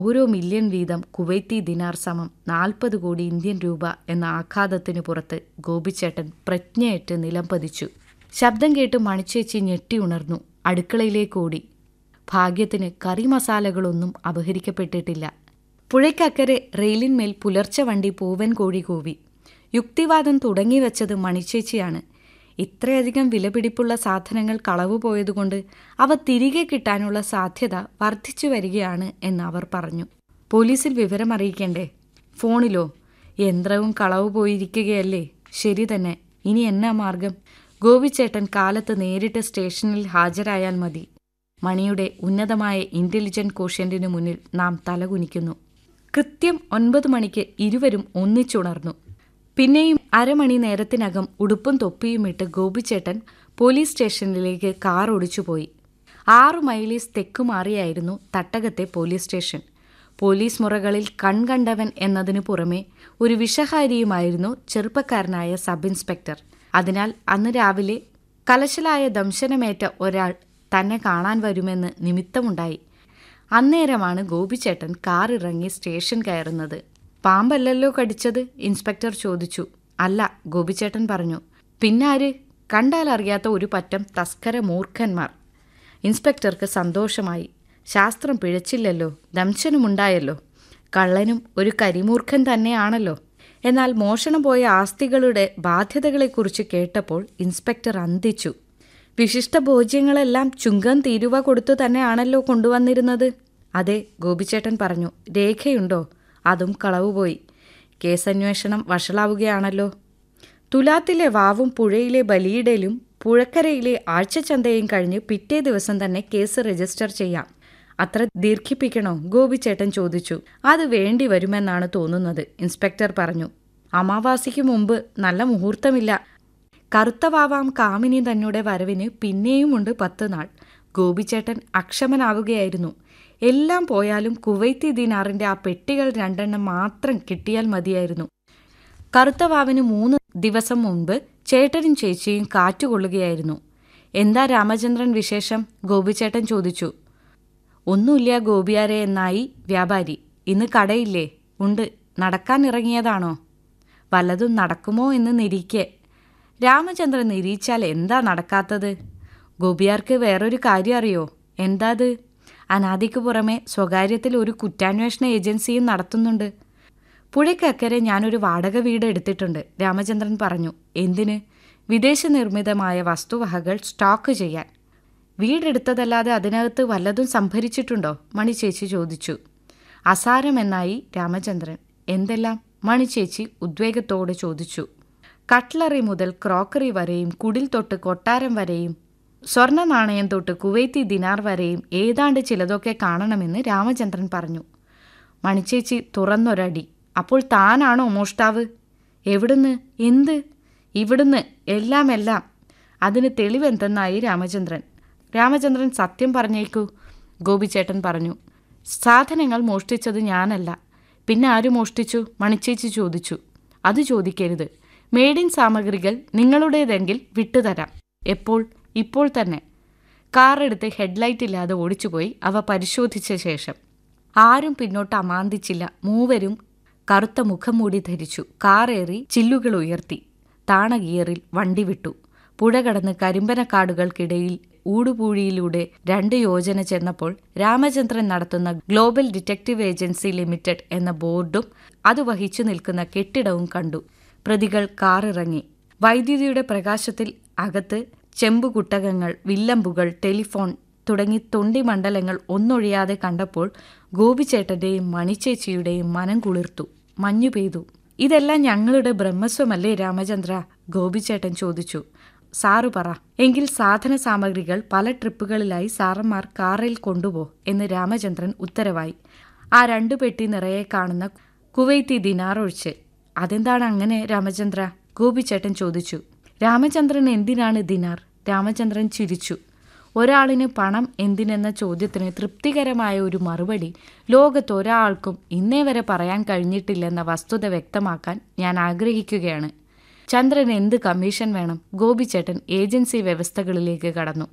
ഓരോ മില്യൺ വീതം കുവൈത്തി ദിനാർ സമം നാൽപ്പത് കോടി ഇന്ത്യൻ രൂപ എന്ന ആഘാതത്തിനു പുറത്ത് ഗോപിച്ചേട്ടൻ പ്രജ്ഞയിട്ട് നിലം പതിച്ചു ശബ്ദം കേട്ട് മണിച്ചേച്ചി ഞെട്ടി ഉണർന്നു അടുക്കളയിലേക്ക് ഓടി ഭാഗ്യത്തിന് കറി മസാലകളൊന്നും അപഹരിക്കപ്പെട്ടിട്ടില്ല പുഴയ്ക്കക്കരെ റെയിലിന്മേൽ പുലർച്ചെ വണ്ടി പൂവൻ കോഴി കൂവി യുക്തിവാദം തുടങ്ങിവെച്ചത് മണിച്ചേച്ചിയാണ് ഇത്രയധികം വിലപിടിപ്പുള്ള സാധനങ്ങൾ കളവ് പോയതുകൊണ്ട് അവ തിരികെ കിട്ടാനുള്ള സാധ്യത വർദ്ധിച്ചു വരികയാണ് എന്ന് അവർ പറഞ്ഞു പോലീസിൽ വിവരം അറിയിക്കണ്ടേ ഫോണിലോ യന്ത്രവും കളവ് പോയിരിക്കുകയല്ലേ ശരി തന്നെ ഇനി എന്നാ മാർഗം ഗോപിച്ചേട്ടൻ കാലത്ത് നേരിട്ട് സ്റ്റേഷനിൽ ഹാജരായാൽ മതി മണിയുടെ ഉന്നതമായ ഇന്റലിജന്റ് കോഷ്യന്റിനു മുന്നിൽ നാം തലകുനിക്കുന്നു കൃത്യം ഒൻപത് മണിക്ക് ഇരുവരും ഒന്നിച്ചുണർന്നു പിന്നെയും അരമണി നേരത്തിനകം ഉടുപ്പും തൊപ്പിയും ഇട്ട് ഗോപിച്ചേട്ടൻ പോലീസ് സ്റ്റേഷനിലേക്ക് കാർ ഓടിച്ചുപോയി ആറു മൈലീസ് തെക്കുമാറിയായിരുന്നു തട്ടകത്തെ പോലീസ് സ്റ്റേഷൻ പോലീസ് മുറകളിൽ കൺകണ്ടവൻ എന്നതിനു പുറമെ ഒരു വിഷഹാരിയുമായിരുന്നു ചെറുപ്പക്കാരനായ സബ് ഇൻസ്പെക്ടർ അതിനാൽ അന്ന് രാവിലെ കലശലായ ദംശനമേറ്റ ഒരാൾ തന്നെ കാണാൻ വരുമെന്ന് നിമിത്തമുണ്ടായി അന്നേരമാണ് ഗോപിച്ചേട്ടൻ കാർ ഇറങ്ങി സ്റ്റേഷൻ കയറുന്നത് പാമ്പല്ലല്ലോ കടിച്ചത് ഇൻസ്പെക്ടർ ചോദിച്ചു അല്ല ഗോപിച്ചേട്ടൻ പറഞ്ഞു പിന്നാര് കണ്ടാൽ അറിയാത്ത ഒരു പറ്റം തസ്കര മൂർഖന്മാർ ഇൻസ്പെക്ടർക്ക് സന്തോഷമായി ശാസ്ത്രം പിഴച്ചില്ലല്ലോ ദംശനമുണ്ടായല്ലോ കള്ളനും ഒരു കരിമൂർഖൻ തന്നെയാണല്ലോ എന്നാൽ മോഷണം പോയ ആസ്തികളുടെ ബാധ്യതകളെക്കുറിച്ച് കേട്ടപ്പോൾ ഇൻസ്പെക്ടർ അന്തിച്ചു വിശിഷ്ട ഭോജ്യങ്ങളെല്ലാം ചുങ്കം തീരുവ കൊടുത്തു തന്നെയാണല്ലോ കൊണ്ടുവന്നിരുന്നത് അതെ ഗോപിച്ചേട്ടൻ പറഞ്ഞു രേഖയുണ്ടോ അതും കളവുപോയി കേസന്വേഷണം വഷളാവുകയാണല്ലോ തുലാത്തിലെ വാവും പുഴയിലെ ബലിയിടലും പുഴക്കരയിലെ ആഴ്ചച്ചന്തയും കഴിഞ്ഞ് പിറ്റേ ദിവസം തന്നെ കേസ് രജിസ്റ്റർ ചെയ്യാം അത്ര ദീർഘിപ്പിക്കണോ ഗോപിച്ചേട്ടൻ ചോദിച്ചു അത് വേണ്ടി വരുമെന്നാണ് തോന്നുന്നത് ഇൻസ്പെക്ടർ പറഞ്ഞു അമാവാസിക്ക് മുമ്പ് നല്ല മുഹൂർത്തമില്ല കറുത്ത വാവാം കാമിനി തന്നുടെ വരവിന് പിന്നെയുമുണ്ട് പത്ത് നാൾ ഗോപിച്ചേട്ടൻ അക്ഷമനാവുകയായിരുന്നു എല്ലാം പോയാലും കുവൈത്തി ദിനാറിന്റെ ആ പെട്ടികൾ രണ്ടെണ്ണം മാത്രം കിട്ടിയാൽ മതിയായിരുന്നു കറുത്ത വാവിന് മൂന്ന് ദിവസം മുൻപ് ചേട്ടനും ചേച്ചിയും കാറ്റുകൊള്ളുകയായിരുന്നു എന്താ രാമചന്ദ്രൻ വിശേഷം ഗോപിച്ചേട്ടൻ ചോദിച്ചു ഒന്നുമില്ല ഗോപിയാരെ എന്നായി വ്യാപാരി ഇന്ന് കടയില്ലേ ഉണ്ട് നടക്കാൻ ഇറങ്ങിയതാണോ വല്ലതും നടക്കുമോ എന്ന് നിരീക്കെ രാമചന്ദ്രൻ നിരീച്ചാൽ എന്താ നടക്കാത്തത് ഗോപിയാർക്ക് വേറൊരു കാര്യം അറിയോ എന്താത് അനാദിക്ക് പുറമെ സ്വകാര്യത്തിൽ ഒരു കുറ്റാന്വേഷണ ഏജൻസിയും നടത്തുന്നുണ്ട് പുഴയ്ക്കക്കരെ ഞാനൊരു വാടക വീട് എടുത്തിട്ടുണ്ട് രാമചന്ദ്രൻ പറഞ്ഞു എന്തിന് വിദേശ നിർമ്മിതമായ വസ്തുവകകൾ സ്റ്റോക്ക് ചെയ്യാൻ വീടെടുത്തതല്ലാതെ അതിനകത്ത് വല്ലതും സംഭരിച്ചിട്ടുണ്ടോ മണിച്ചേച്ചി ചോദിച്ചു അസാരമെന്നായി രാമചന്ദ്രൻ എന്തെല്ലാം മണിച്ചേച്ചി ഉദ്വേഗത്തോടെ ചോദിച്ചു കട്ട്ലറി മുതൽ ക്രോക്കറി വരെയും കുടിൽ തൊട്ട് കൊട്ടാരം വരെയും സ്വർണ്ണ നാണയം തൊട്ട് കുവൈത്തി ദിനാർ വരെയും ഏതാണ്ട് ചിലതൊക്കെ കാണണമെന്ന് രാമചന്ദ്രൻ പറഞ്ഞു മണിച്ചേച്ചി തുറന്നൊരടി അപ്പോൾ താനാണോ മോഷ്ടാവ് എവിടുന്ന് എന്ത് ഇവിടുന്ന് എല്ലാം എല്ലാം അതിന് തെളിവെന്തെന്നായി രാമചന്ദ്രൻ രാമചന്ദ്രൻ സത്യം പറഞ്ഞേക്കൂ ഗോപിച്ചേട്ടൻ പറഞ്ഞു സാധനങ്ങൾ മോഷ്ടിച്ചത് ഞാനല്ല പിന്നെ ആര് മോഷ്ടിച്ചു മണിച്ചേച്ചി ചോദിച്ചു അത് ചോദിക്കരുത് മേഡിൻ സാമഗ്രികൾ നിങ്ങളുടേതെങ്കിൽ വിട്ടുതരാം എപ്പോൾ ഇപ്പോൾ തന്നെ കാർ എടുത്ത് ഹെഡ്ലൈറ്റ് ഇല്ലാതെ ഓടിച്ചുപോയി അവ പരിശോധിച്ച ശേഷം ആരും പിന്നോട്ട് അമാന്തിച്ചില്ല മൂവരും കറുത്ത മുഖംമൂടി ധരിച്ചു കാറേറി ചില്ലുകൾ ഉയർത്തി താണ ഗിയറിൽ വണ്ടി വിട്ടു പുഴ കടന്ന് കരിമ്പനക്കാടുകൾക്കിടയിൽ ഊടുപൂഴിയിലൂടെ രണ്ട് യോജന ചെന്നപ്പോൾ രാമചന്ദ്രൻ നടത്തുന്ന ഗ്ലോബൽ ഡിറ്റക്റ്റീവ് ഏജൻസി ലിമിറ്റഡ് എന്ന ബോർഡും അത് വഹിച്ചു നിൽക്കുന്ന കെട്ടിടവും കണ്ടു പ്രതികൾ കാറിറങ്ങി വൈദ്യുതിയുടെ പ്രകാശത്തിൽ അകത്ത് ചെമ്പുകുട്ടകങ്ങൾ വില്ലമ്പുകൾ ടെലിഫോൺ തുടങ്ങി തൊണ്ടിമണ്ഡലങ്ങൾ ഒന്നൊഴിയാതെ കണ്ടപ്പോൾ ഗോപിച്ചേട്ടന്റെയും മണിച്ചേച്ചിയുടെയും മനം കുളിർത്തു മഞ്ഞു പെയ്തു ഇതെല്ലാം ഞങ്ങളുടെ ബ്രഹ്മസ്വമല്ലേ രാമചന്ദ്ര ഗോപിച്ചേട്ടൻ ചോദിച്ചു സാറു പറ എങ്കിൽ സാധന സാമഗ്രികൾ പല ട്രിപ്പുകളിലായി സാറന്മാർ കാറിൽ കൊണ്ടുപോ എന്ന് രാമചന്ദ്രൻ ഉത്തരവായി ആ രണ്ടു പെട്ടി നിറയെ കാണുന്ന കുവൈത്തി ദിനാർ ഒഴിച്ച് അതെന്താണ് അങ്ങനെ രാമചന്ദ്ര ഗോപിച്ചേട്ടൻ ചോദിച്ചു രാമചന്ദ്രൻ എന്തിനാണ് ദിനാർ രാമചന്ദ്രൻ ചിരിച്ചു ഒരാളിന് പണം എന്തിനെന്ന ചോദ്യത്തിന് തൃപ്തികരമായ ഒരു മറുപടി ലോകത്തൊരാൾക്കും ഇന്നേ വരെ പറയാൻ കഴിഞ്ഞിട്ടില്ലെന്ന വസ്തുത വ്യക്തമാക്കാൻ ഞാൻ ആഗ്രഹിക്കുകയാണ് ചന്ദ്രൻ എന്ത് കമ്മീഷൻ വേണം ഗോപിച്ചേട്ടൻ ഏജൻസി വ്യവസ്ഥകളിലേക്ക് കടന്നു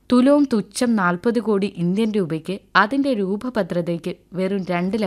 തുലോം തുച്ഛം നാൽപ്പത് കോടി ഇന്ത്യൻ രൂപയ്ക്ക് അതിന്റെ രൂപഭദ്രതയ്ക്ക് വെറും രണ്ട്